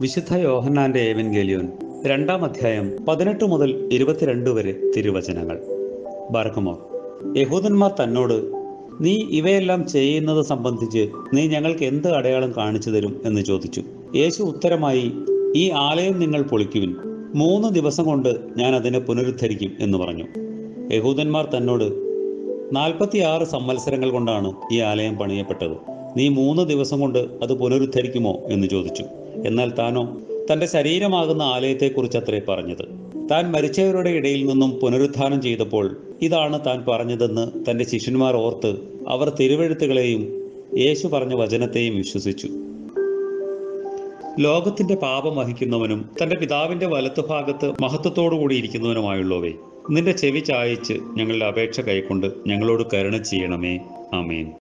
വിശുദ്ധ യോഹന്നാന്റെ ഏവൻഗേലിയോൻ രണ്ടാം അധ്യായം പതിനെട്ട് മുതൽ ഇരുപത്തിരണ്ട് വരെ തിരുവചനങ്ങൾ ബാർക്കുമോ യഹൂദന്മാർ തന്നോട് നീ ഇവയെല്ലാം ചെയ്യുന്നത് സംബന്ധിച്ച് നീ ഞങ്ങൾക്ക് എന്ത് അടയാളം കാണിച്ചു തരും എന്ന് ചോദിച്ചു യേശു ഉത്തരമായി ഈ ആലയം നിങ്ങൾ പൊളിക്കുവിൻ മൂന്ന് ദിവസം കൊണ്ട് ഞാൻ അതിനെ പുനരുദ്ധരിക്കും എന്ന് പറഞ്ഞു യഹൂദന്മാർ തന്നോട് നാൽപ്പത്തിയാറ് സംവത്സരങ്ങൾ കൊണ്ടാണ് ഈ ആലയം പണിയപ്പെട്ടത് നീ മൂന്ന് ദിവസം കൊണ്ട് അത് പുനരുദ്ധരിക്കുമോ എന്ന് ചോദിച്ചു എന്നാൽ താനോ തന്റെ ശരീരമാകുന്ന ആലയത്തെക്കുറിച്ച് അത്രേ പറഞ്ഞത് താൻ മരിച്ചവരുടെ ഇടയിൽ നിന്നും പുനരുത്ഥാനം ചെയ്തപ്പോൾ ഇതാണ് താൻ പറഞ്ഞതെന്ന് തന്റെ ശിഷ്യന്മാർ ഓർത്ത് അവർ തിരുവെഴുത്തുകളെയും യേശു പറഞ്ഞ വചനത്തെയും വിശ്വസിച്ചു ലോകത്തിന്റെ പാപം വഹിക്കുന്നവനും തന്റെ പിതാവിന്റെ വലത്തുഭാഗത്ത് മഹത്വത്തോടു കൂടി ഇരിക്കുന്നവനുമായുള്ളവേ നിന്റെ ചെവി ചായച്ച് ഞങ്ങളുടെ അപേക്ഷ കൈക്കൊണ്ട് ഞങ്ങളോട് കരുണ ചെയ്യണമേ ആമേൻ